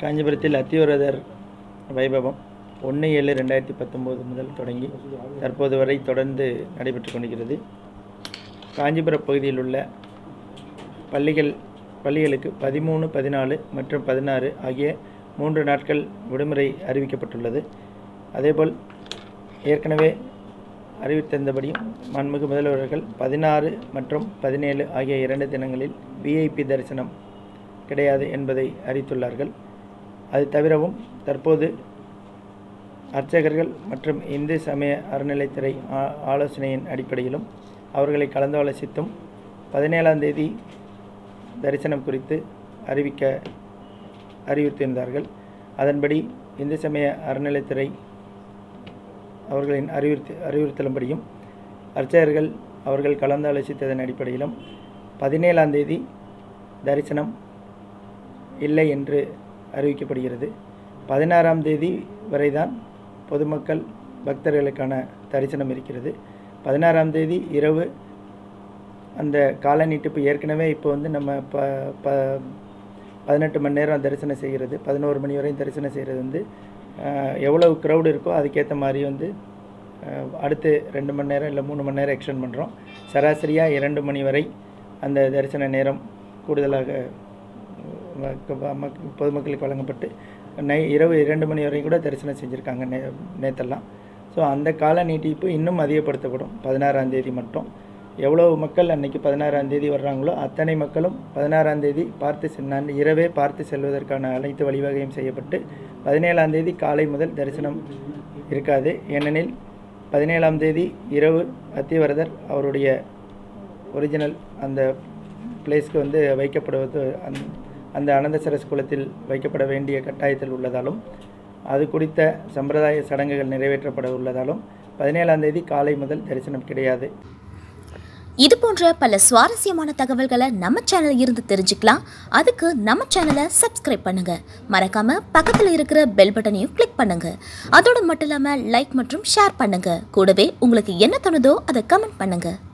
காஞ்சிபுரத்தில் அத்திவரதர் வைபவம் ஒன்று ஏழு ரெண்டாயிரத்தி பத்தொம்போது முதல் தொடங்கி தற்போது வரை தொடர்ந்து நடைபெற்று கொண்டிருக்கிறது காஞ்சிபுரம் பகுதியில் உள்ள பள்ளிகள் பள்ளிகளுக்கு பதிமூணு பதினாலு மற்றும் பதினாறு ஆகிய மூன்று நாட்கள் விடுமுறை அறிவிக்கப்பட்டுள்ளது அதேபோல் ஏற்கனவே அறிவித்திருந்தபடியும் மாண்புமிகு முதல்வர்கள் பதினாறு மற்றும் பதினேழு ஆகிய இரண்டு தினங்களில் விஐபி தரிசனம் கிடையாது என்பதை அறிவித்துள்ளார்கள் அது தவிரவும் தற்போது அர்ச்சகர்கள் மற்றும் இந்து சமய அறநிலைத்துறை ஆ- ஆலோசனையின் அடிப்படையிலும் அவர்களை கலந்தாலோசித்தும் பதினேழாம் தேதி தரிசனம் குறித்து அறிவிக்க அறிவித்திருந்தார்கள் அதன்படி இந்து சமய அறநிலைத்துறை அவர்களின் அறிவுறுத்தி அறிவுறுத்தலின்படியும் அர்ச்சகர்கள் அவர்கள் கலந்தாலோசித்ததன் அடிப்படையிலும் பதினேழாம் தேதி தரிசனம் இல்லை என்று அறிவிக்கப்படுகிறது பதினாறாம் தேதி வரைதான் பொதுமக்கள் பக்தர்களுக்கான தரிசனம் இருக்கிறது பதினாறாம் தேதி இரவு அந்த கால நீட்டிப்பு ஏற்கனவே இப்போ வந்து நம்ம ப ப பதினெட்டு மணி நேரம் தரிசனம் செய்கிறது பதினோரு மணி வரையும் தரிசனம் செய்கிறது வந்து அஹ், எவ்வளவு க்ரௌடு இருக்கோ அதுக்கேற்ற மாதிரி வந்து அஹ், அடுத்து ரெண்டு மணி நேரம் இல்லை மூணு மணி நேரம் எக்ஸ்டெண்ட் பண்ணுறோம் சராசரியாக இரண்டு மணி வரை அந்த தரிசன நேரம் கூடுதலாக மக்க- மக்- பொதுமக்களுக்கு வழங்கப்பட்டு நை இரவு இரண்டு மணி வரையும் கூட தரிசனம் செஞ்சுருக்காங்க நே நேற்றெல்லாம் ஸோ அந்த கால நீட்டிப்பு இன்னும் அதிகப்படுத்தப்படும் பதினாறாம் தேதி மட்டும் எவ்வளவு மக்கள் அன்னைக்கு பதினாறாம் தேதி வர்றாங்களோ அத்தனை மக்களும் பதினாறாம் தேதி பார்த்து சென்றான் இரவே பார்த்து செல்வதற்கான அனைத்து வழிவகையும் செய்யப்பட்டு பதினேழாம் தேதி காலை முதல் தரிசனம் இருக்காது ஏனெனில் பதினேழாம் தேதி இரவு அத்திவரதர் அவருடைய ஒரிஜினல் அந்த பிளேஸ்க்கு வந்து வைக்கப்படுவது அந் அந்த அனந்தசரஸ் குளத்தில் வைக்கப்பட வேண்டிய கட்டாயத்தில் உள்ளதாலும் அது குறித்த சம்பிரதாய சடங்குகள் நிறைவேற்றப்பட உள்ளதாலும் பதினேழாம் தேதி காலை முதல் தரிசனம் கிடையாது இது போன்ற பல சுவாரஸ்யமான தகவல்களை நம்ம சேனல் இருந்து தெரிஞ்சுக்கலாம் அதுக்கு நம்ம சேனலை சப்ஸ்கிரைப் பண்ணுங்க மறக்காம பக்கத்தில் இருக்கிற பெல் பட்டனையும் கிளிக் பண்ணுங்க அதோடு மட்டும் இல்லாம லைக் மற்றும் ஷேர் பண்ணுங்க கூடவே உங்களுக்கு என்ன தோணுதோ அதை கமெண்ட் பண்ணுங்க